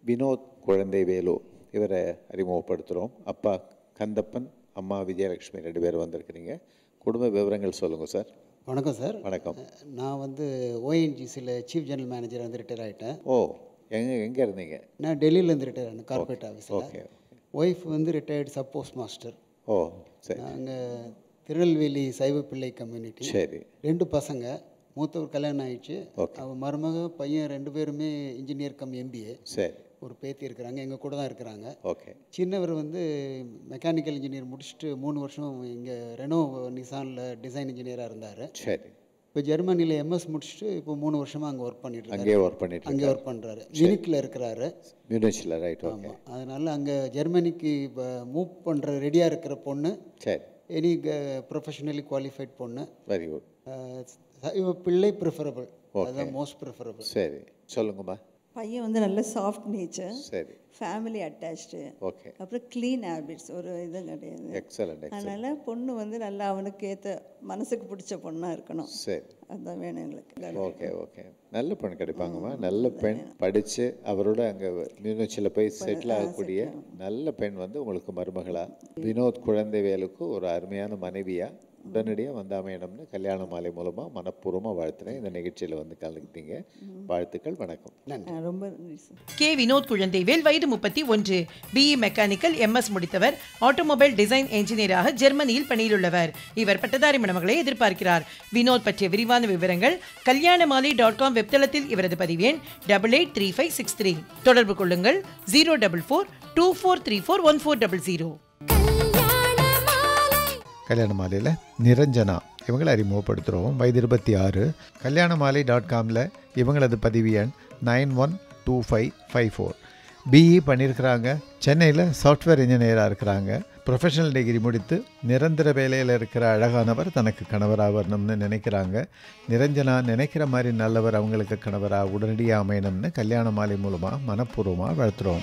வினோத் குழந்தை வேலு இவரை அறிமுகப்படுத்துகிறோம் அப்பா கந்தப்பன் அம்மா விஜயலட்சுமி ரெண்டு பேர் வந்திருக்கிறீங்க குடும்ப விவரங்கள் சொல்லுங்கள் சார் வணக்கம் சார் வணக்கம் நான் வந்து ஓஎன்ஜிசியில் சீஃப் ஜெனரல் மேனேஜர் வந்து ரிட்டையர் ஆகிட்டேன் ஓ எங்கே எங்கே இருந்தீங்க நான் டெல்லியிலேருந்து ரிட்டையர் ஆனேன் கார்பரேட் ஆஃபீஸில் ஓகே ஒய்ஃப் வந்து ரிட்டையர்டு சப் போஸ்ட் மாஸ்டர் ஓ சரி நாங்கள் திருநெல்வேலி சைவ பிள்ளை கம்யூனிட்டி சரி ரெண்டு பசங்க மூத்தவர் கல்யாணம் ஆயிடுச்சு Okay. அவன் மருமக பையன் ரெண்டு பேருமே இன்ஜினியர் கம் எம்பிஏ சரி ஒரு பேத்தி இருக்கிறாங்க எங்கள் கூட தான் இருக்கிறாங்க ஓகே சின்னவர் வந்து மெக்கானிக்கல் இன்ஜினியர் முடிச்சுட்டு மூணு வருஷம் இங்கே ரெனோ நிசானில் டிசைன் இன்ஜினியராக இருந்தார் சரி இப்போ ஜெர்மனியில் எம்எஸ் முடிச்சுட்டு இப்போ மூணு வருஷமாக அங்கே ஒர்க் பண்ணிட்டு இருக்காரு அங்கேயே ஒர்க் பண்ணிட்டு அங்கே ஒர்க் பண்ணுறாரு மினிக்கில் இருக்கிறாரு மியூனிச்சில் ரைட் ஓகே ஆமாம் அதனால் அங்கே ஜெர்மனிக்கு இப்போ மூவ் பண்ணுற ரெடியாக இருக்கிற பொண்ணு சரி எனி ப்ரொஃபஷனலி குவாலிஃபைட் பொண்ணு very good ah, Saiva Pillai preferable அதுதான் மோஸ்ட் ப்ரிஃபரபிள் சரி சொல்லுங்கம்மா பையன் வந்து நல்ல சாஃப்ட் நேச்சர் சரி ஃபேமிலி அட்டாச்டு ஓகே அப்புறம் க்ளீன் ஹேபிட்ஸ் ஒரு இது கிடையாது எக்ஸலண்ட் அதனால் பொண்ணு வந்து நல்லா அவனுக்கு ஏற்ற மனசுக்கு பிடிச்ச பொண்ணாக இருக்கணும் சரி அதுதான் வேணும் எங்களுக்கு ஓகே ஓகே நல்ல பெண் கிடைப்பாங்கம்மா நல்ல பெண் படித்து அவரோட அங்கே மியூனிச்சில் போய் செட்டில் ஆகக்கூடிய நல்ல பெண் வந்து உங்களுக்கு மருமகளா வினோத் குழந்தைவேலுக்கு ஒரு அருமையான மனைவியா உடனடியாக வந்து அமையணும்னு கல்யாண மாலை மூலமாக மனப்பூர்வமாக வாழ்த்துறேன் இந்த நிகழ்ச்சியில் வந்து கலந்துக்கிட்டீங்க வாழ்த்துக்கள் வணக்கம் ஆ, ரொம்ப நன்றி சார் கே வினோத் குழந்தைவேல் வயது முப்பத்தி ஒன்று பிஇ மெக்கானிக்கல் எம்எஸ் முடித்தவர் ஆட்டோமொபைல் டிசைன் என்ஜினியராக ஜெர்மனியில் பணியிலுள்ளவர் இவர் பட்டதாரி மணமகளை எதிர்பார்க்கிறார் வினோத் பற்றிய விரிவான விவரங்கள் கல்யாணமாலை டாட் காம் வெப்தளத்தில் இவரது பதிவேன் double eight three five six three தொடர்பு கொள்ளுங்கள் zero double four two four three four one four double zero கல்யாண மாலையில் நிரஞ்சனா இவங்களை அறிமுகப்படுத்துகிறோம் வயது இருபத்தி ஆறு கல்யாண மாலை டாட் காமில் இவங்களது பதிவு எண் nine one two five five four BE பண்ணியிருக்கிறாங்க சென்னையில் சாஃப்ட்வேர் இன்ஜினியராக இருக்கிறாங்க ப்ரொஃபஷனல் டிகிரி முடித்து நிரந்தர வேலையில் இருக்கிற அழகானவர் தனக்கு கணவராக வரணும்னு நினைக்கிறாங்க நிரஞ்சனா நினைக்கிற மாதிரி நல்லவர் அவங்களுக்கு கணவராக உடனடியாக அமையணும்னு கல்யாண மாலை மூலமாக மனப்பூர்வமாக வாழ்த்துறோம்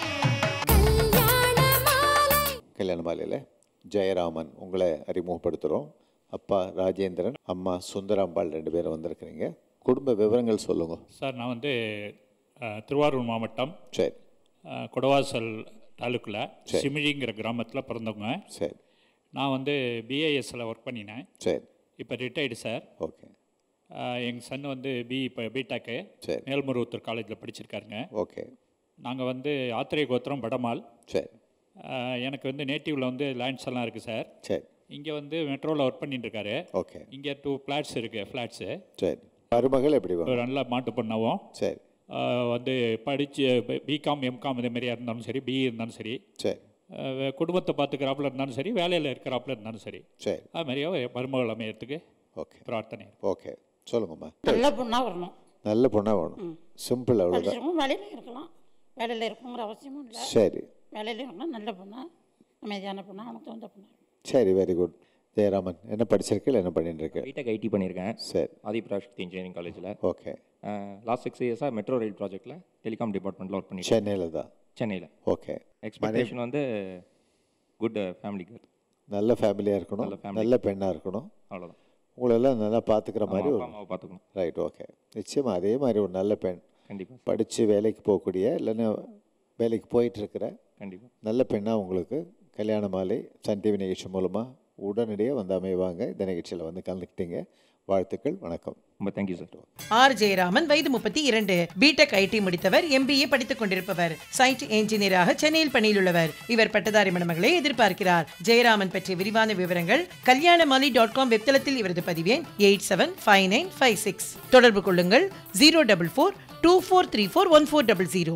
கல்யாண மாலையில் ஜெயராமன் உங்களை அறிமுகப்படுத்துகிறோம் அப்பா ராஜேந்திரன் அம்மா சுந்தராம்பாள் ரெண்டு பேரும் வந்திருக்கிறீங்க குடும்ப விவரங்கள் சொல்லுங்கள் சார் நான் வந்து அஹ், திருவாரூர் மாவட்டம் சரி அஹ், கொடவாசல் தாலுக்கில் சிமிழிங்கிற கிராமத்தில் பிறந்தவங்க சரி நான் வந்து பிஏஎஸ்சில் ஒர்க் பண்ணினேன் சரி இப்போ ரிட்டையர்டு சார் ஓகே எங்கள் சன் வந்து பி இப்போ பிடெக்கு சரி. மேல்மருவத்தூர் காலேஜில் படிச்சிருக்காருங்க ஓகே நாங்கள் வந்து ஆத்திரை கோத்திரம் வடமால் சரி அஹ், எனக்கு வந்து நேட்டிவில் வந்து லேண்ட்ஸ் எல்லாம் இருக்குது சார் சரி இங்கே வந்து மெட்ரோவில் ஒர்க் பண்ணிட்டு இருக்காரு ஓகே இங்கே டூ ஃப்ளாட்ஸ் இருக்குது ஃப்ளாட்ஸு சரி மருமகள் எப்படி ஒரு வாங்க நல்ல மாட்டு பொண்ணாவும் சரி ஆஹ் வந்து படித்து பிகாம் எம்காம் இதே மாதிரியா இருந்தாலும் சரி பிஇ இருந்தாலும் சரி சரி ஆஹ் வே- குடும்பத்தை பார்த்துக்கிறாப்புல இருந்தாலும் சரி வேலையில் இருக்கிறாப்புல இருந்தாலும் சரி சரி அது மாதிரியே மருமகள் அமையறதுக்கு ஓகே பிரார்த்தனை ஓகே சொல்லுங்கம்மா நல்ல பொண்ணாக வரணும் நல்ல பொண்ணாக வேணும் சிம்பிள் அவ்வளோதான் படிச்சிருக்கோம் வேலையில இருக்கலாம் வேலையில் இருக்கணுங்கிற அவசியமும் இல்லை சரி வேலையில இருக்கலாம் நல்ல பொண்ணா அமைதியான பொண்ணா அவனுக்கு தகுந்த பொண்ணா சரி வெரி குட் ஜெயராமன் என்ன படிச்சிருக்கீங்க என்ன பண்ணிட்டு இருக்க பிடெக் ஐடி பண்ணியிருக்கேன் சரி ஆதிபராசக்தி இன்ஜினியரிங் காலேஜில் ஓகே லாஸ்ட் சிக்ஸ் இயர்ஸாக மெட்ரோ ரயில் ப்ராஜெக்ட்டில் டெலிகாம் டிபார்ட்மெண்ட்டில் ஒர்க் பண்ணிட்டு சென்னையில் தான் சென்னையில் ஓகே எக்ஸ்பெக்டேஷன் வந்து குட் ஃபேமிலி கேர் நல்ல ஃபேமிலியாக இருக்கணும் நல்ல family. நல்ல பெண்ணாக இருக்கணும் அவ்வளோதான் உங்களெல்லாம் நல்லா பார்த்துக்கிற மாதிரி அப்பா ஒரு அம்மாவை பார்த்துக்கணும் ரைட் ஓகே நிச்சயமாக அதே மாதிரி ஒரு நல்ல பெண் கண்டிப்பாக படித்து வேலைக்கு போகக்கூடிய இல்லைன்னா வேலைக்கு போயிட்டு இருக்கிற கண்டிப்பாக நல்ல பெண்ணாக உங்களுக்கு கல்யாண மாலை சன் டிவி நிகழ்ச்சி மூலமாக உடனடியாக வந்து அமைவாங்க இந்த நிகழ்ச்சியில் வந்து கலந்துக்கிட்டீங்க வாழ்த்துக்கள் வணக்கம் ரொம்ப தேங்க்யூ சார் ஆர் ஜெயராமன் வயது முப்பத்தி இரண்டு பிடெக் ஐடி முடித்தவர் எம்பிஏ படித்துக் கொண்டிருப்பவர் சைட் என்ஜினியராக சென்னையில் பணியிலுள்ளவர் இவர் பட்டதாரி மணமகளை எதிர்பார்க்கிறார் ஜெயராமன் பற்றிய விரிவான விவரங்கள் கல்யாணமாலி டாட் காம் வெப்தளத்தில் இவரது பதிவேன் eight seven five nine five six தொடர்பு கொள்ளுங்கள் zero double four two four three four one four double zero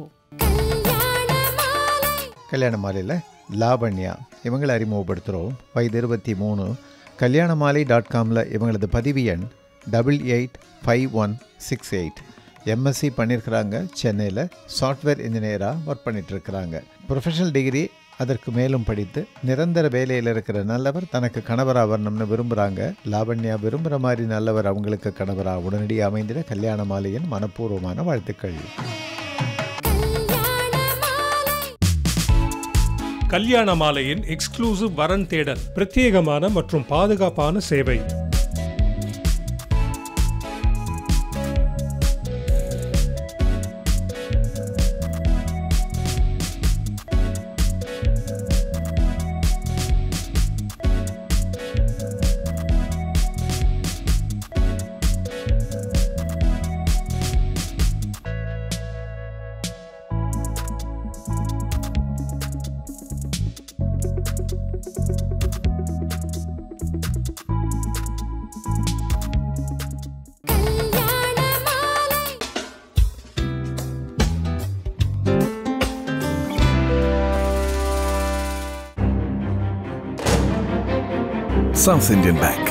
கல்யாண மாலையில் லாவண்யா இவங்களை அறிமுகப்படுத்துகிறோம் வயது இருபத்தி மூணு கல்யாண மாலை டாட் காமில் இவங்களது பதிவு எண் double eight five one six eight MSc பண்ணியிருக்கிறாங்க சென்னையில் சாஃப்ட்வேர் இன்ஜினியராக ஒர்க் பண்ணிகிட்ருக்கிறாங்க ப்ரொஃபஷனல் டிகிரி அதற்கு மேலும் படித்து நிரந்தர வேலையில் இருக்கிற நல்லவர் தனக்கு கணவராக வரணும்னு விரும்புகிறாங்க லாவண்யா விரும்புகிற மாதிரி நல்லவர் அவங்களுக்கு கணவராக உடனடியாக அமைந்திட கல்யாண மாலையின் மனப்பூர்வமான வாழ்த்துக்கள் கல்யாண மாலையின் எக்ஸ்க்ளூசிவ் வரன் தேடல் பிரத்யேகமான மற்றும் பாதுகாப்பான சேவை South Indian Bank.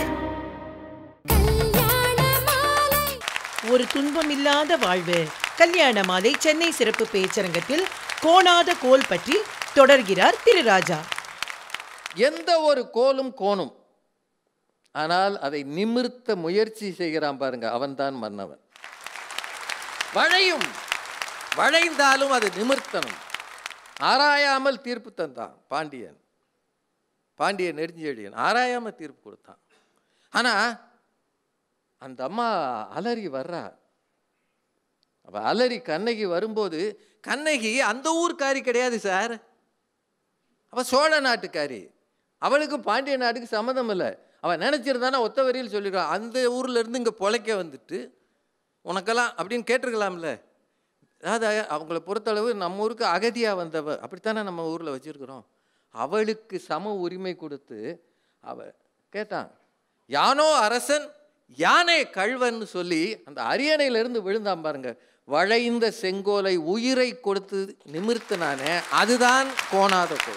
ஒரு துன்பமில்லாத வாழ்வு கல்யாண மாலை சென்னை சிறப்பு பேச்சரங்கத்தில் கோணாத கோல் பற்றி தொடர்கிறார் திரு ராஜா எந்த ஒரு கோலும் கோணும் ஆனால் அதை நிமிர்த்த முயற்சி செய்கிறான் பாருங்க அவன்தான் மன்னவன் வளையும் வளைந்தாலும் அது நிமிர்த்தணும் ஆராயாமல் தீர்ப்பு தந்தான் பாண்டியன் பாண்டியன் நெடுஞ்செழியன் ஆராயாமல் தீர்ப்பு கொடுத்தான் ஆனால் அந்த அம்மா அலறி வர்றா அப்போ அலறி கண்ணகி வரும்போது கண்ணகி அந்த ஊர்க்காரி கிடையாது சார் அவள் சோழ நாட்டுக்காரி அவளுக்கும் பாண்டிய நாட்டுக்கு சம்மந்தம் இல்லை அவள் நினச்சிருந்தானா ஒத்த வரியில் சொல்லிடுவான் அந்த ஊர்ல இருந்து இங்கே பொழைக்க வந்துட்டு உனக்கெல்லாம் அப்படின்னு கேட்டிருக்கலாம்ல அதாவது அவங்கள பொறுத்தளவு நம்ம ஊருக்கு அகதியாக வந்தவ அப்படித்தானே நம்ம ஊரில் வச்சுருக்குறோம் அவளுக்கு சம உரிமை கொடுத்து அவ கேட்டான் யானோ அரசன் யானை கழ்வன்னு சொல்லி அந்த அரியணையிலிருந்து விழுந்தான் பாருங்க வளைந்த செங்கோலை உயிரை கொடுத்து நிமிர்த்தினானே அதுதான் கோணாத கோல்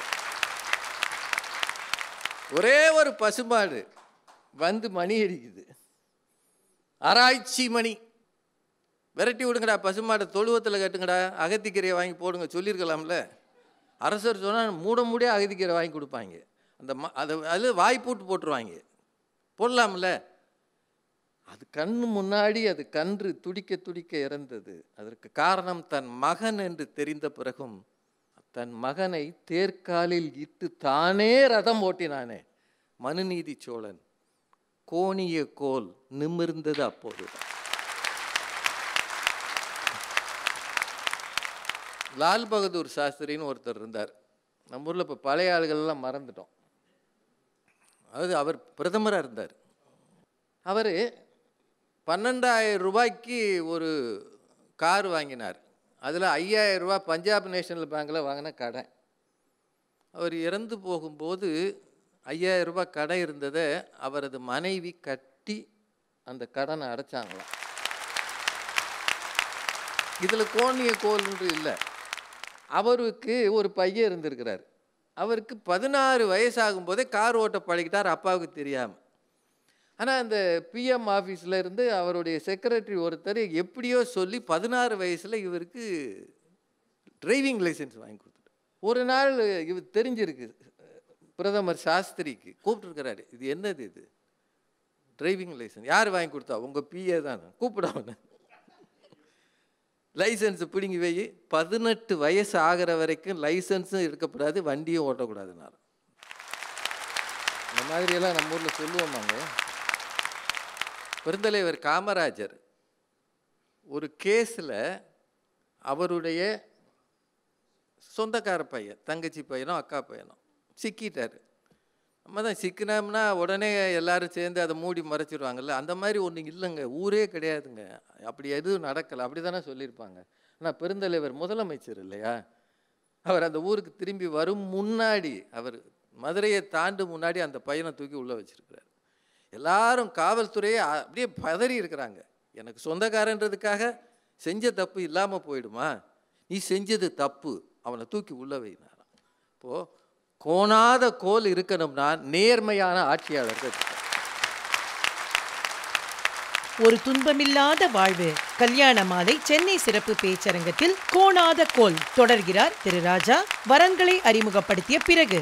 ஒரே ஒரு பசுமாடு வந்து மணி அடிக்குது ஆராய்ச்சி மணி விரட்டி விடுங்கடா பசுமாடை தொழுவத்தில் கட்டுங்கடா அகத்திக்கீரையை வாங்கி போடுங்க சொல்லியிருக்கலாம்ல அரசர் சொன்னால் மூட மூடியே அகத்திக்கீரை வாங்கி கொடுப்பாங்க அந்த ம அதை அதில் வாய் போட்டு போட்டுருவாங்க போடலாம்ல அது கண்ணு முன்னாடி அது கன்று துடிக்க துடிக்க இறந்தது அதற்கு காரணம் தன் மகன் என்று தெரிந்த பிறகும் தன் மகனை தேர்காலில் இட்டு தானே ரதம் ஓட்டினானே மனுநீதி சோழன் கோணிய கோல் நிமிர்ந்தது அப்போது லால் பகதூர் சாஸ்திரின்னு ஒருத்தர் இருந்தார் நம்ம ஊரில் இப்போ பழைய ஆளுகள்லாம் மறந்துட்டோம் அதாவது அவர் பிரதமராக இருந்தார் அவர் பன்னெண்டாயிரம் ரூபாய்க்கு ஒரு கார் வாங்கினார் அதில் ஐயாயிரம் ரூபாய் பஞ்சாப் நேஷனல் பேங்க்கில் வாங்கின கடன் அவர் இறந்து போகும்போது ஐயாயிரம் ரூபாய் கடன் இருந்ததை அவரது மனைவி கட்டி அந்த கடனை அடைச்சாங்களாம் இதில் கோணிய கோல்ன்று இல்லை அவருக்கு ஒரு பையன் இருந்திருக்கிறார் அவருக்கு பதினாறு வயசாகும் போதே கார் ஓட்ட பழகிட்டார் அப்பாவுக்கு தெரியாமல் ஆனால் அந்த பிஎம் ஆஃபீஸில் இருந்து அவருடைய செக்ரட்டரி ஒருத்தர் எப்படியோ சொல்லி பதினாறு வயசில் இவருக்கு டிரைவிங் லைசன்ஸ் வாங்கி கொடுத்துட்டு ஒரு நாள் இவர் தெரிஞ்சிருக்கு பிரதமர் சாஸ்திரிக்கு கூப்பிட்டுருக்கிறாரு இது என்னது இது டிரைவிங் லைசன்ஸ் யார் வாங்கி கொடுத்தா உங்கள் பிஏ தான் கூப்பிட அவனை லைசன்ஸ் பிடுங்கி வை பதினெட்டு வயசு ஆகிற வரைக்கும் லைசன்ஸும் இருக்கப்படாது வண்டியும் ஓட்டக்கூடாதுனால இந்த மாதிரியெல்லாம் நம்ம ஊரில் சொல்லுவோமாங்க பெருந்தலைவர் காமராஜர் ஒரு கேஸில் அவருடைய சொந்தக்கார பையன் தங்கச்சி பையனோ அக்கா பையனோ சிக்கிட்டார் நம்ம தான் சிக்கினோம்னா உடனே எல்லாரும் சேர்ந்து அதை மூடி மறைச்சிடுவாங்கல்ல அந்த மாதிரி ஒன்று இல்லைங்க ஊரே கிடையாதுங்க அப்படி எதுவும் நடக்கலை அப்படி தானே சொல்லியிருப்பாங்க ஆனால் பெருந்தலைவர் முதலமைச்சர் இல்லையா அவர் அந்த ஊருக்கு திரும்பி வரும் முன்னாடி அவர் மதுரையை தாண்டு முன்னாடி அந்த பையனை தூக்கி உள்ளே வச்சிருக்கிறார் எல்லாரும் காவல்துறையே அப்படியே பதறி இருக்கிறாங்க எனக்கு சொந்தக்காரன்றதுக்காக செஞ்ச தப்பு இல்லாமல் போயிடுமா நீ செஞ்சது தப்பு அவனை தூக்கி உள்ள வைனாராம் இப்போது கோணாத கோல் இருக்கணும்னா நேர்மையான ஆட்சியாளர்கள் ஒரு துன்பமில்லாத வாழ்வு கல்யாண மாலை சென்னை சிறப்பு பேச்சரங்கத்தில் கோணாத கோல் தொடர்கிறார் திரு ராஜா வரன்களை அறிமுகப்படுத்திய பிறகு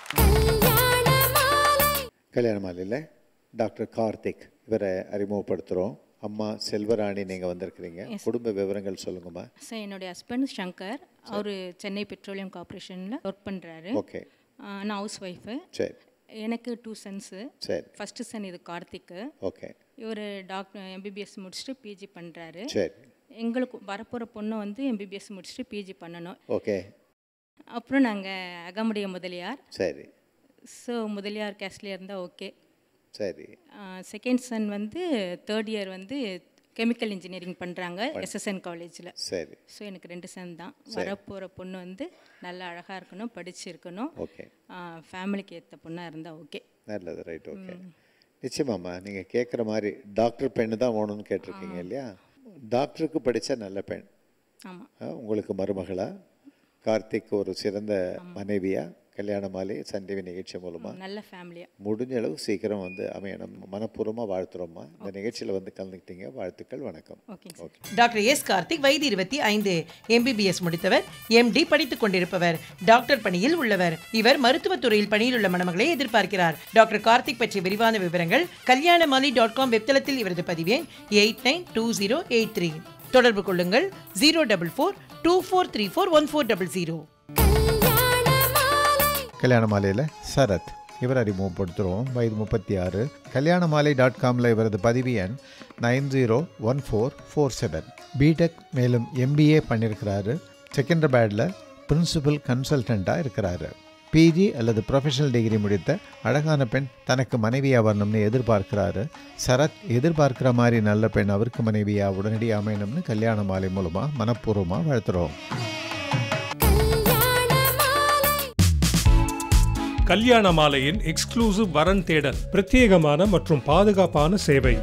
கல்யாண மாலையில் டாக்டர் கார்த்திக் இவரை அறிமுகப்படுத்துகிறோம் அம்மா செல்வராணி நீங்கள் வந்திருக்கிறீங்க குடும்ப விவரங்கள் சொல்லுங்கம்மா சார் என்னுடைய ஹஸ்பண்ட் சங்கர் அவர் சென்னை பெட்ரோலியம் கார்பரேஷனில் ஒர்க் பண்ணுறாரு ஓகே நான் ஹவுஸ் ஒய்ஃபு சரி எனக்கு டூ சன்ஸு சரி ஃபஸ்ட்டு சன் இது கார்த்திக்கு ஓகே இவர் டாக்டர் எம்பிபிஎஸ் முடிச்சுட்டு பிஜி பண்ணுறாரு சரி எங்களுக்கு வரப்போகிற பொண்ணு வந்து எம்பிபிஎஸ் முடிச்சுட்டு பிஜி பண்ணணும் ஓகே அப்புறம் நாங்கள் அகமுடைய முதலியார் சரி ஸோ முதலியார் கேஸ்ட்லேயே இருந்தால் ஓகே சரி செகண்ட் சன் வந்து தேர்ட் இயர் வந்து கெமிக்கல் இன்ஜினியரிங் பண்ணுறாங்க எஸ்எஸ்என் காலேஜில் சரி ஸோ எனக்கு ரெண்டு சன் தான் வரப்போகிற பொண்ணு வந்து நல்லா அழகாக இருக்கணும் படிச்சிருக்கணும் ஓகே ஃபேமிலிக்கு ஏற்ற பொண்ணாக இருந்தால் ஓகே நல்லது ரைட் ஓகே நிச்சயமாம்மா நீங்கள் கேட்குற மாதிரி டாக்டர் பெண்ணு தான் வேணும்னு கேட்டிருக்கீங்க இல்லையா டாக்டருக்கு படித்த நல்ல பெண் ஆமாம் ஆ, உங்களுக்கு மருமகளா கார்த்திக் ஒரு சிறந்த மனைவியா கல்யாண மாலை சன் டிவி நிகழ்ச்சி மூலமாக நல்ல ஃபேமிலியாக முடிஞ்ச அளவு சீக்கிரம் வந்து அமையணும் மனப்பூர்வமாக வாழ்த்துறோம்மா இந்த நிகழ்ச்சியில் வந்து கலந்துக்கிட்டீங்க வாழ்த்துக்கள் வணக்கம் ஓகேங்க ஓகே டாக்டர் எஸ் கார்த்திக் வயது இருபத்தி ஐந்து எம்பிபிஎஸ் முடித்தவர் எம்டி படித்துக் கொண்டிருப்பவர் டாக்டர் பணியில் உள்ளவர் இவர் மருத்துவத் துறையில் பணியில் உள்ள மணமகளை எதிர்பார்க்கிறார் டாக்டர் கார்த்திக் பற்றிய விரிவான விவரங்கள் கல்யாணமாலி டாட் காம் வெப்தளத்தில் இவரது பதிவேன் eight nine two zero eight three தொடர்பு கொள்ளுங்கள் zero double four two four three four one four double zero கல்யாண மாலையில் சரத் இவர் அறிமுகப்படுத்துகிறோம் வயது முப்பத்தி ஆறு கல்யாண மாலை டாட் காமில் இவரது பதிவு எண் nine zero one four four seven BTech மேலும் எம்பிஏ பண்ணியிருக்கிறாரு செகண்டராபேடில் பிரின்சிபல் கன்சல்டண்ட்டாக இருக்கிறாரு பிஜி அல்லது ப்ரொஃபஷனல் டிகிரி முடித்த அழகான பெண் தனக்கு மனைவியாக வரணும்னு எதிர்பார்க்கிறாரு சரத் எதிர்பார்க்குற மாதிரி நல்ல பெண் அவருக்கு மனைவியாக உடனடியாக அமையணும்னு கல்யாண மாலை மூலமாக மனப்பூர்வமாக வாழ்த்துறோம் கல்யாண மாலையின் எக்ஸ்க்ளூசிவ் வரன் தேடல் பிரத்யேகமான மற்றும் பாதுகாப்பான சேவை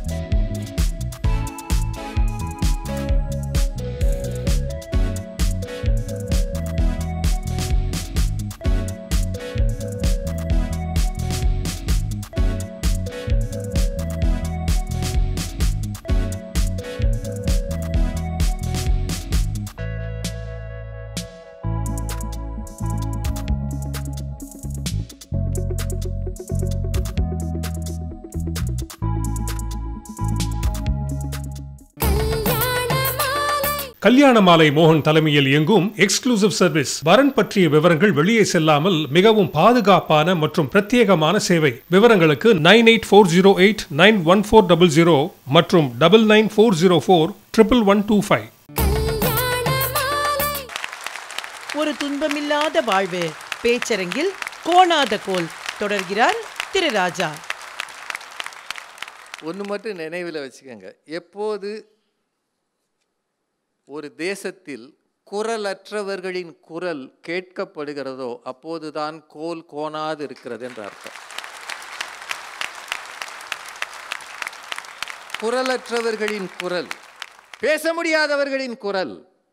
கல்யாண மாலை மோகன் தலைமையில் இயங்கும் எக்ஸ்க்ளூசிவ் சர்வீஸ் வரன் பற்றிய விவரங்கள் வெளியே செல்லாமல் மிகவும் பாதுகாப்பான மற்றும் பிரத்யேகமான சேவை விவரங்களுக்கு nine eight four zero eight nine one four double zero மற்றும் double nine four zero four triple one two five ஒரு துன்பமில்லாத வாழ்வு பேச்சரங்கில் கோணாத கோல் தொடர்கிறார் திரு ராஜா ஒன்று மட்டும் நினைவில் வச்சுக்கோங்க எப்போது ஒரு தேசத்தில் குரலற்றவர்களின் குரல் கேட்கப்படுகிறதோ அப்போதுதான் கோல் கோணாது இருக்கிறது என்ற அர்த்தம் குரலற்றவர்களின் குரல் பேச முடியாதவர்களின் குரல்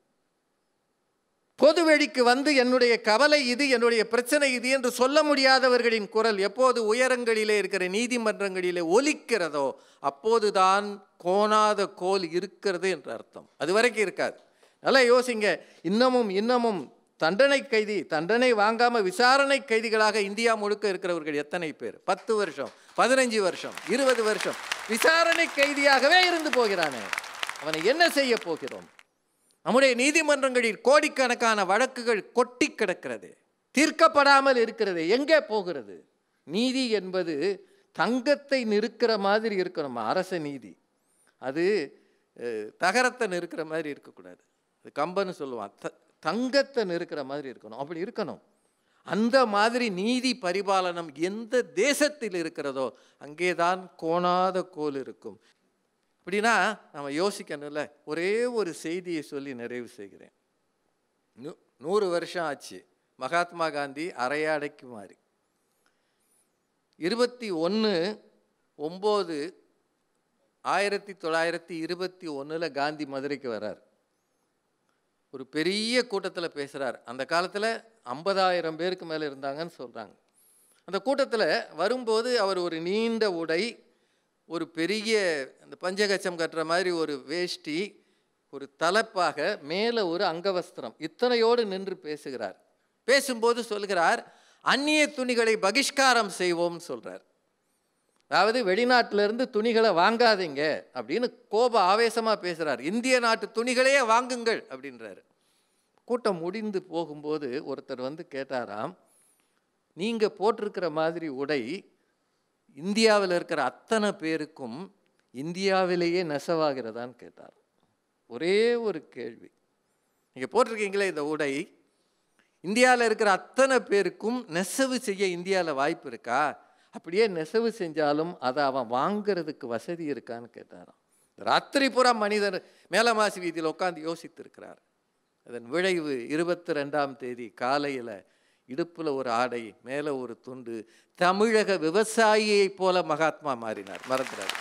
பொதுவெளிக்கு வந்து என்னுடைய கவலை இது என்னுடைய பிரச்சனை இது என்று சொல்ல முடியாதவர்களின் குரல் எப்போது உயரங்களிலே இருக்கிற நீதிமன்றங்களிலே ஒலிக்கிறதோ அப்போதுதான் கோணாத கோல் இருக்கிறது என்று அர்த்தம் அது வரைக்கும் இருக்காது நல்லா யோசிங்க இன்னமும் இன்னமும் தண்டனை கைதி தண்டனை வாங்காம விசாரணை கைதிகளாக இந்தியா முழுக்க இருக்கிறவர்கள் எத்தனை பேர் பத்து வருஷம் பதினஞ்சு வருஷம் இருபது வருஷம் விசாரணை கைதியாகவே இருந்து போகிறானே அவனை என்ன செய்ய போகிறோம் நம்முடைய நீதிமன்றங்களில் கோடிக்கணக்கான வழக்குகள் கொட்டி கிடக்கிறது தீர்க்கப்படாமல் இருக்கிறது எங்கே போகிறது நீதி என்பது தங்கத்தை நிறுக்கிற மாதிரி இருக்கணும் அரச நீதி அது அஹ், தகரத்தை நிறுக்கிற மாதிரி இருக்கக்கூடாது அது கம்பன்னு சொல்லுவான் த தங்கத்தை நிறுக்கிற மாதிரி இருக்கணும் அப்படி இருக்கணும் அந்த மாதிரி நீதி பரிபாலனம் எந்த தேசத்தில் இருக்கிறதோ அங்கேதான் கோணாத கோல் இருக்கும் அப்படின்னா நம்ம யோசிக்கணும்ல ஒரே ஒரு செய்தியை சொல்லி நிறைவு செய்கிறேன் நூ நூறு வருஷம் ஆச்சு மகாத்மா காந்தி அரையாடைக்கு மாறி இருபத்தி ஒன்று ஒம்பது ஆயிரத்தி தொள்ளாயிரத்தி இருபத்தி ஒன்றில் காந்தி மதுரைக்கு வரார் ஒரு பெரிய கூட்டத்தில் பேசுகிறார் அந்த காலத்தில் ஐம்பதாயிரம் பேருக்கு மேலே இருந்தாங்கன்னு சொல்கிறாங்க அந்த கூட்டத்தில் வரும்போது அவர் ஒரு நீண்ட உடை ஒரு பெரிய அந்த பஞ்சகச்சம் கட்டுற மாதிரி ஒரு வேஷ்டி ஒரு தலைப்பாக மேலே ஒரு அங்கவஸ்திரம் இத்தனையோடு நின்று பேசுகிறார் பேசும்போது சொல்கிறார் அந்நிய துணிகளை பகிஷ்காரம் செய்வோம்னு சொல்கிறார் அதாவது வெளிநாட்டிலேருந்து துணிகளை வாங்காதீங்க அப்படின்னு கோப ஆவேசமாக பேசுகிறார் இந்திய நாட்டு துணிகளையே வாங்குங்கள் அப்படின்றாரு கூட்டம் முடிந்து போகும்போது ஒருத்தர் வந்து கேட்டாராம் நீங்கள் போட்டிருக்கிற மாதிரி உடை இந்தியாவில் இருக்கிற அத்தனை பேருக்கும் இந்தியாவிலேயே நெசவாகிறதான்னு கேட்டார் ஒரே ஒரு கேள்வி நீங்கள் போட்டிருக்கீங்களே இந்த உடை இந்தியாவில் இருக்கிற அத்தனை பேருக்கும் நெசவு செய்ய இந்தியாவில் வாய்ப்பு இருக்கா அப்படியே நெசவு செஞ்சாலும் அதை அவன் வாங்கிறதுக்கு வசதி இருக்கான்னு கேட்டாராம் ராத்திரி பூரா மனிதர் மேலமாசி வீதியில் உட்காந்து யோசித்திருக்கிறார் அதன் விளைவு இருபத்தி ரெண்டாம் தேதி காலையில் இடுப்பில் ஒரு ஆடை மேலே ஒரு துண்டு தமிழக விவசாயியைப் போல மகாத்மா மாறினார் மறந்துடார்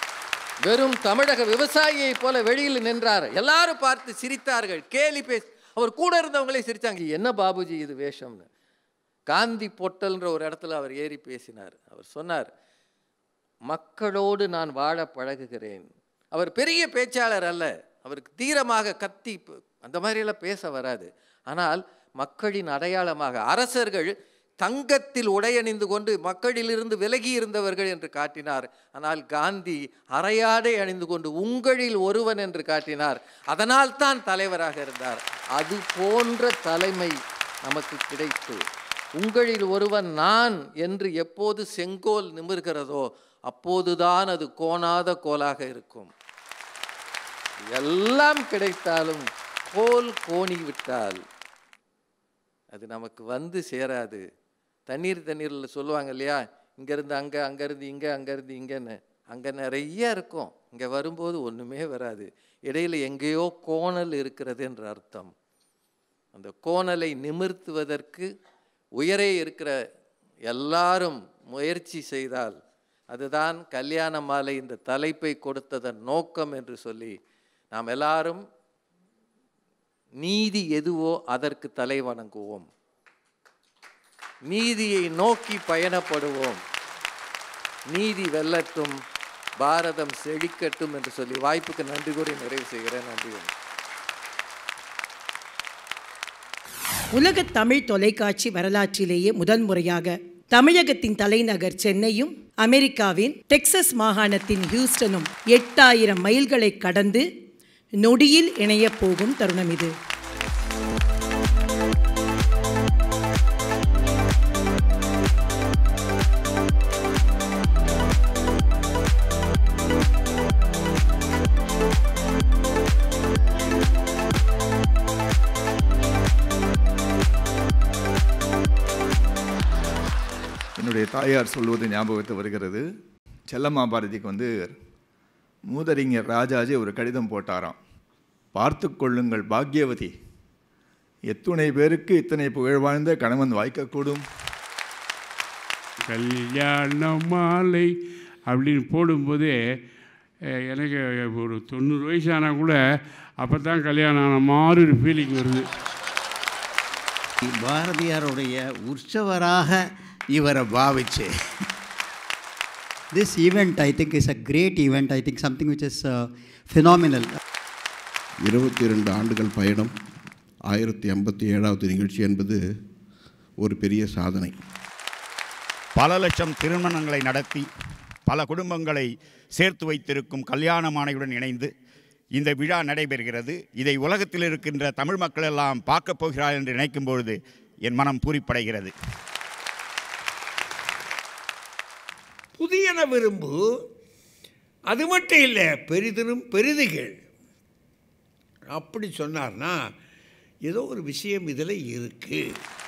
வெறும் தமிழக விவசாயியைப் போல வெளியில் நின்றார் எல்லாரும் பார்த்து சிரித்தார்கள் கேலி பேசி அவர் கூட இருந்தவங்களே சிரிச்சாங்க என்ன பாபுஜி இது வேஷம்னு காந்தி பொட்டல்ன்ற ஒரு இடத்துல அவர் ஏறி பேசினார் அவர் சொன்னார் மக்களோடு நான் வாழ பழகுகிறேன் அவர் பெரிய பேச்சாளர் அல்ல அவருக்கு தீரமாக கத்தி ப- அந்த மாதிரியெல்லாம் பேச வராது ஆனால் மக்களின் அடையாளமாக அரசர்கள் தங்கத்தில் உடையணிந்து கொண்டு மக்களிலிருந்து விலகி இருந்தவர்கள் என்று காட்டினார் ஆனால் காந்தி அரையாடை அணிந்து கொண்டு உங்களில் ஒருவன் என்று காட்டினார் அதனால் தான் தலைவராக இருந்தார் அது போன்ற தலைமை நமக்கு கிடைத்து உங்களில் ஒருவன் நான் என்று எப்போது செங்கோல் நிமிர்கிறதோ அப்போதுதான் அது கோணாத கோலாக இருக்கும் எல்லாம் கிடைத்தாலும் கோல் கோணி விட்டால் அது நமக்கு வந்து சேராது தண்ணீர் தண்ணீரில் சொல்லுவாங்க இல்லையா இங்கேருந்து அங்கே அங்கேருந்து இங்கே அங்கேருந்து இங்கேன்னு அங்கே நிறைய இருக்கும் இங்கே வரும்போது ஒன்றுமே வராது இடையில் எங்கேயோ கோணல் இருக்கிறது என்ற அர்த்தம் அந்த கோணலை நிமிர்த்துவதற்கு உயரே இருக்கிற எல்லாரும் முயற்சி செய்தால் அதுதான் கல்யாண மாலை இந்த தலைப்பை கொடுத்ததன் நோக்கம் என்று சொல்லி நாம் எல்லாரும் நீதி எதுவோ அதற்கு தலை வணங்குவோம் நீதியை நோக்கி பயணப்படுவோம் நீதி வெல்லட்டும் பாரதம் செழிக்கட்டும் என்று சொல்லி வாய்ப்புக்கு நன்றி கூறி நிறைவு செய்கிறேன் நன்றி வணக்கம். உலக தமிழ் தொலைக்காட்சி வரலாற்றிலேயே முதல் முறையாக தமிழகத்தின் தலைநகர் சென்னையும் அமெரிக்காவின் டெக்சஸ் மாகாணத்தின் ஹியூஸ்டனும் எட்டாயிரம் மைல்களை கடந்து நொடியில் இணையப் போகும் தருணம் இது என்னுடைய தாயார் சொல்வது ஞாபகத்து வருகிறது செல்லம்மா பாரதிக்கு வந்து மூதறிஞர் ராஜாஜி ஒரு கடிதம் போட்டாராம் பார்த்து கொள்ளுங்கள் பாக்யவதி எத்துணை பேருக்கு இத்தனை புகழ் வாழ்ந்த கணவன் வாய்க்கக்கூடும் கல்யாண மாலை அப்படின்னு போடும்போதே அஹ், எனக்கு ஒரு தொண்ணூறு வயசு ஆனால் கூட அப்போ தான் கல்யாணம் ஆன மாதிரி ஒரு ஃபீலிங் வருது பாரதியாருடைய உற்சவராக இவரை பாவிச்சு This event, I think, is a great event. I think something which is uh, phenomenal. இருபத்தி இரண்டு ஆண்டுகள் பயணம் ஆயிரத்தி எண்பத்தி ஏழாவது நிகழ்ச்சி என்பது ஒரு பெரிய சாதனை பல லட்சம் திருமணங்களை நடத்தி பல குடும்பங்களை சேர்த்து வைத்திருக்கும் கல்யாண மாலையுடன் இணைந்து இந்த விழா நடைபெறுகிறது இதை உலகத்தில் இருக்கின்ற தமிழ் மக்கள் எல்லாம் பார்க்கப் போகிறார் என்று நினைக்கும் பொழுது என் மனம் பூரிப்படைகிறது புதியன விரும்பு அது மட்டும் இல்லை பெரிதிரும் பெரிதுகள் அப்படி சொன்னார்னா ஏதோ ஒரு விஷயம் இதில் இருக்கு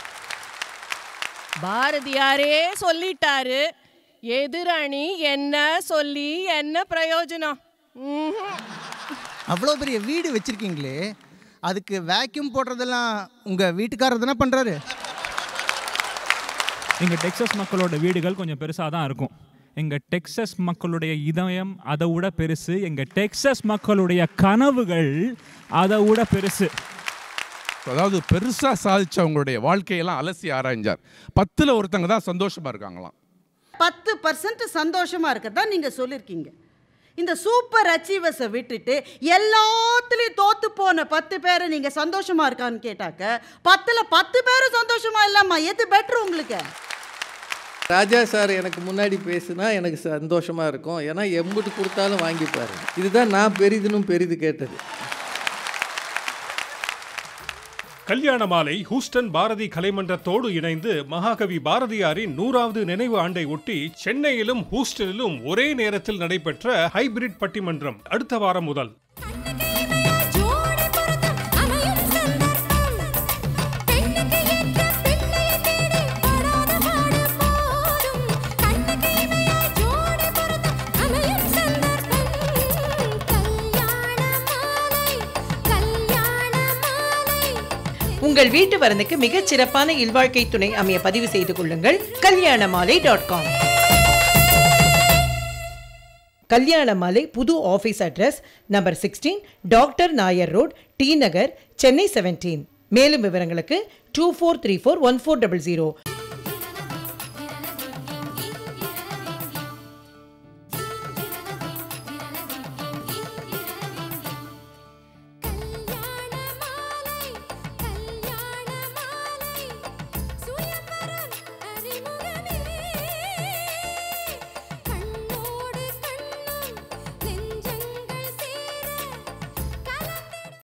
பாரதியாரே சொல்லிட்டாரு எதிரணி என்ன சொல்லி என்ன பிரயோஜனம் ம்ஹும். அவ்வளோ பெரிய வீடு வச்சிருக்கீங்களே அதுக்கு வேக்யூம் போடுறதெல்லாம் உங்கள் வீட்டுக்காரர் தானே பண்ணுறாரு எங்கள் டெக்சஸ் மக்களோட வீடுகள் கொஞ்சம் பெருசாக தான் இருக்கும் எங்கள் டெக்சஸ் மக்களுடைய இதயம் அதை விட பெருசு எங்கள் டெக்சஸ் மக்களுடைய கனவுகள் அதை விட பெருசு அதாவது பெருசாக சாதிச்சவங்களுடைய வாழ்க்கையெல்லாம் அலசி ஆராய்ஞ்சார் பத்தில் ஒருத்தங்க தான் சந்தோஷமாக இருக்காங்களாம் பத்து பர்சன்ட் சந்தோஷமாக இருக்கதா நீங்கள் சொல்லியிருக்கீங்க இந்த சூப்பர் அச்சீவர்ஸை விட்டுட்டு எல்லாத்துலேயும் தோத்து போன பத்து பேரை நீங்கள் சந்தோஷமாக இருக்கான்னு கேட்டாக்க பத்தில் பத்து பேரும் சந்தோஷமாக இல்லாமா எது பெட்ரு உங்களுக்கு ராஜா சார் எனக்கு முன்னாடி பேசுனா எனக்கு சந்தோஷமாக இருக்கும் ஏன்னா எம்புட்டு கொடுத்தாலும் வாங்கிப்பாரு இதுதான் நான் பெரிதினும் பெரிது கேட்டது கல்யாண மாலை ஹூஸ்டன் பாரதி கலைமன்றத்தோடு இணைந்து மகாகவி பாரதியாரின் நூறாவது நினைவு ஆண்டை ஒட்டி சென்னையிலும் ஹூஸ்டனிலும் ஒரே நேரத்தில் நடைபெற்ற ஹைபிரிட் பட்டிமன்றம் அடுத்த வாரம் முதல் உங்கள் வீட்டு வரனுக்கு மிகச் சிறப்பான இல்வாழ்க்கை துணை அமைய பதிவு செய்து கொள்ளுங்கள் கல்யாணமாலை டாட் காம் கல்யாணமாலை புது office address number sixteen doctor Nair road T Nagar Chennai seventeen மேலும் விவரங்களுக்கு two four three four one four double zero